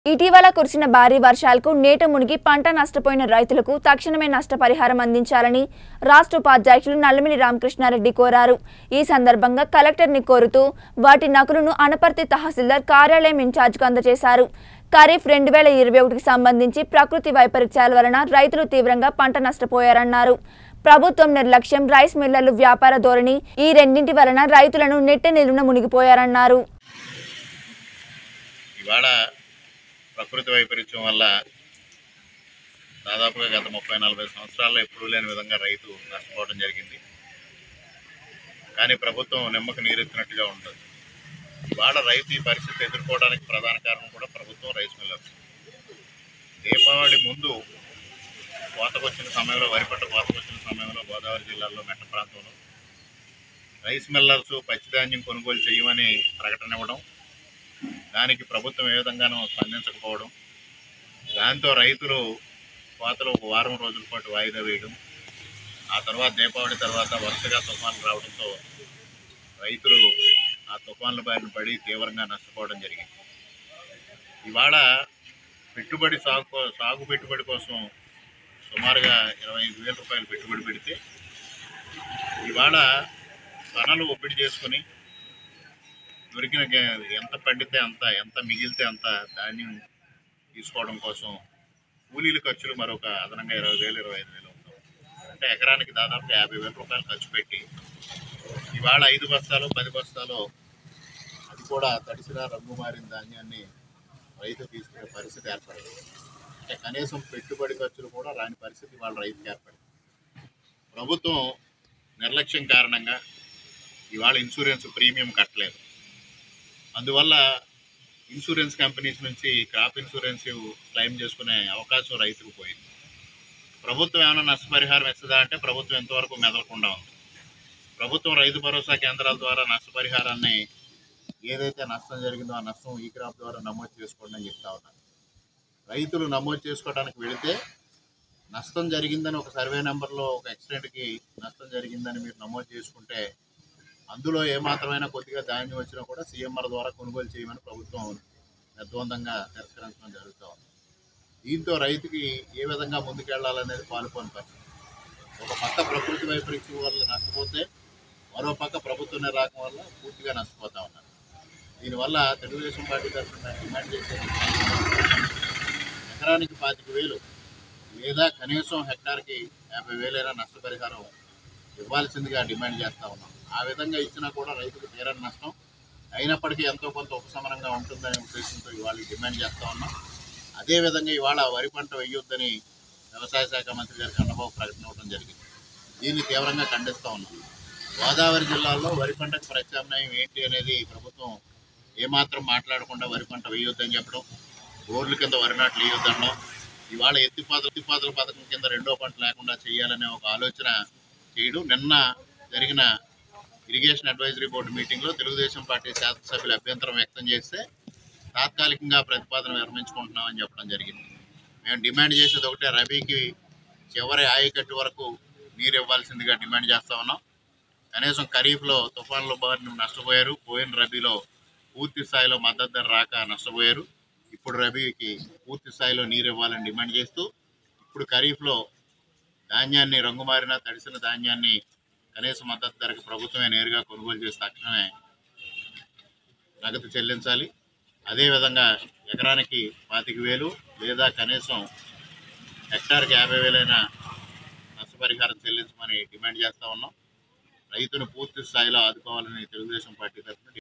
ఇటీవల కురిసిన భారీ వర్షాలకు నేట మునిగి పంట నష్టపోయిన రైతులకు తక్షణమే నష్టపరిహారం అందించాలని రాష్ట్ర ఉపాధ్యక్షులు నల్లమిని రామకృష్ణారెడ్డి కోరారు ఈ సందర్భంగా కలెక్టర్ని కోరుతూ వాటి నకులను అనపర్తి తహసీల్దార్ కార్యాలయం ఇన్ఛార్జ్కు అందజేశారు ఖరీఫ్ రెండు వేల ఇరవై ఒకటికి సంబంధించి ప్రకృతి వైపరీత్యాల వలన రైతులు తీవ్రంగా పంట నష్టపోయారన్నారు ప్రభుత్వం నిర్లక్ష్యం రైస్ మిల్లర్లు వ్యాపార ధోరణి ఈ రెండింటి వలన రైతులను నెట్టె నిలువున మునిగిపోయారన్నారు ఇవాళ ప్రకృతి వైపరీత్యం వల్ల దాదాపుగా గత ముప్పై నలభై సంవత్సరాల్లో ఎప్పుడూ లేని విధంగా రైతు నష్టపోవడం జరిగింది కానీ ప్రభుత్వం నిమ్మకు నీరెత్తినట్టుగా ఉంటుంది ఇవాళ రైతు ఈ పరిస్థితి ఎదుర్కోవడానికి ప్రధాన కారణం కూడా ప్రభుత్వం రైస్ మిల్లర్స్ దీపావళి ముందు కోతకొచ్చిన సమయంలో వరి పంట కోతకొచ్చిన సమయంలో గోదావరి జిల్లాలో మెట్ట ప్రాంతంలో రైస్ మిల్లర్స్ పచ్చిధాన్యం కొనుగోలు చేయమని ప్రకటన ఇవ్వడం దానికి ప్రభుత్వం ఏ విధంగానూ స్పందించకపోవడం దాంతో రైతులు కోతలు ఒక వారం రోజుల పాటు వాయిదా వేయడం ఆ తర్వాత దీపావళి తర్వాత వరుసగా తుఫాన్లు రావడంతో రైతులు ఆ తుఫాన్ల బారిన పడి తీవ్రంగా నష్టపోవడం జరిగింది ఇవాళ పెట్టుబడి సాగు కో- సాగు పెట్టుబడి కోసం సుమారుగా ఇరవై ఐదు వేల రూపాయలు పెట్టుబడి పెడితే ఇవాళ పనులు ఒప్పిడి చేసుకుని దొరికిన గ- ఎంత పండితే అంత ఎంత మిగిలితే అంత ధాన్యం తీసుకోవడం కోసం కూలీల ఖర్చులు మరొక అదనంగా ఇరవై వేలు ఇరవై ఐదు వేలు అవుతాం అంటే ఎకరానికి దాదాపు యాభై వేల రూపాయలు ఖర్చు పెట్టి ఇవాళ ఐదు బస్తాలు పది బస్తాలు అది కూడా తడిసిన రంగు మారిన ధాన్యాన్ని రైతు తీసుకునే పరిస్థితి ఏర్పడింది అంటే కనీసం పెట్టుబడి ఖర్చులు కూడా రాని పరిస్థితి వాళ్ళ రైతుకి ఏర్పడింది ప్రభుత్వం నిర్లక్ష్యం కారణంగా ఇవాళ ఇన్సూరెన్స్ ప్రీమియం కట్టలేదు అందువల్ల ఇన్సూరెన్స్ కంపెనీస్ నుంచి క్రాప్ ఇన్సూరెన్స్ క్లెయిమ్ చేసుకునే అవకాశం రైతుకు పోయింది ప్రభుత్వం ఏమైనా నష్టపరిహారం ఇస్తుందా అంటే ప్రభుత్వం ఎంతవరకు మెదలకుండా ఉంది ప్రభుత్వం రైతు భరోసా కేంద్రాల ద్వారా నష్టపరిహారాన్ని ఏదైతే నష్టం జరిగిందో ఆ నష్టం ఈ క్రాప్ ద్వారా నమోదు చేసుకోండి అని చెప్తా ఉన్నారు రైతులు నమోదు చేసుకోవడానికి వెళితే నష్టం జరిగిందని ఒక సర్వే నెంబర్లో ఒక యాక్సిడెంట్కి నష్టం జరిగిందని మీరు నమోదు చేసుకుంటే అందులో ఏమాత్రమైనా కొద్దిగా ధాన్యం వచ్చినా కూడా సీఎంఆర్ ద్వారా కొనుగోలు చేయమని ప్రభుత్వం నిర్ద్వందంగా తిరస్కరించడం జరుగుతూ ఉంది దీంతో రైతుకి ఏ విధంగా ముందుకెళ్లాలనేది పాల్గొని పరిస్థితి ఒక పక్క ప్రకృతి వైపరీత్యం వల్ల నష్టపోతే మరో పక్క ప్రభుత్వ నిర్వాహకం వల్ల పూర్తిగా నష్టపోతా ఉన్నారు దీనివల్ల తెలుగుదేశం పార్టీ తరఫున డిమాండ్ చేసేది ఎకరానికి పాతిక వేలు లేదా కనీసం హెక్టార్కి యాభై వేలైనా నష్టపరిహారం ఇవ్వాల్సిందిగా డిమాండ్ చేస్తూ ఉన్నాం ఆ విధంగా ఇచ్చినా కూడా రైతుకు తీరని నష్టం అయినప్పటికీ ఎంతో కొంత ఉపశమనంగా ఉంటుందనే ఉద్దేశంతో ఇవాళ ఈ డిమాండ్ చేస్తూ ఉన్నాం అదేవిధంగా ఇవాళ వరి పంట వేయొద్దని వ్యవసాయ శాఖ మంత్రి గారి కన్నబాబు ప్రకటన ఇవ్వడం జరిగింది దీన్ని తీవ్రంగా ఖండిస్తూ ఉన్నాం గోదావరి జిల్లాలో వరి పంటకు ప్రత్యామ్నాయం ఏంటి అనేది ప్రభుత్వం ఏమాత్రం మాట్లాడకుండా వరి పంట వేయొద్దని చెప్పడం బోర్ల కింద వరి నాట్లు వేయొద్దనడం ఇవాళ ఎత్తిపాతల ఎత్తిపాతల పథకం కింద రెండో పంట లేకుండా చేయాలనే ఒక ఆలోచన చేయడం నిన్న జరిగిన ఇరిగేషన్ అడ్వైజరీ బోర్డు మీటింగ్లో తెలుగుదేశం పార్టీ శాసనసభ్యులు అభ్యంతరం వ్యక్తం చేస్తే తాత్కాలికంగా ప్రతిపాదన విరమించుకుంటున్నామని చెప్పడం జరిగింది మేము డిమాండ్ చేసేది ఒకటే రబీకి చివరి ఆయకట్టు వరకు నీరు ఇవ్వాల్సిందిగా డిమాండ్ చేస్తా ఉన్నాం కనీసం ఖరీఫ్లో తుఫాన్ల బారిన నష్టపోయారు పోయిన రబీలో పూర్తి స్థాయిలో మద్దతు ధర రాక నష్టపోయారు ఇప్పుడు రబీకి పూర్తి స్థాయిలో నీరు ఇవ్వాలని డిమాండ్ చేస్తూ ఇప్పుడు ఖరీఫ్లో ధాన్యాన్ని రంగుమారిన తడిసిన ధాన్యాన్ని కనీస మద్దతు ధరకు ప్రభుత్వమే నేరుగా కొనుగోలు చేసి తక్షణమే నగదు చెల్లించాలి అదేవిధంగా ఎకరానికి పాతిక వేలు లేదా కనీసం హెక్టార్కి యాభై వేలైనా నష్టపరిహారం చెల్లించమని డిమాండ్ చేస్తూ ఉన్నాం రైతును పూర్తి స్థాయిలో ఆదుకోవాలని తెలుగుదేశం పార్టీ తరఫున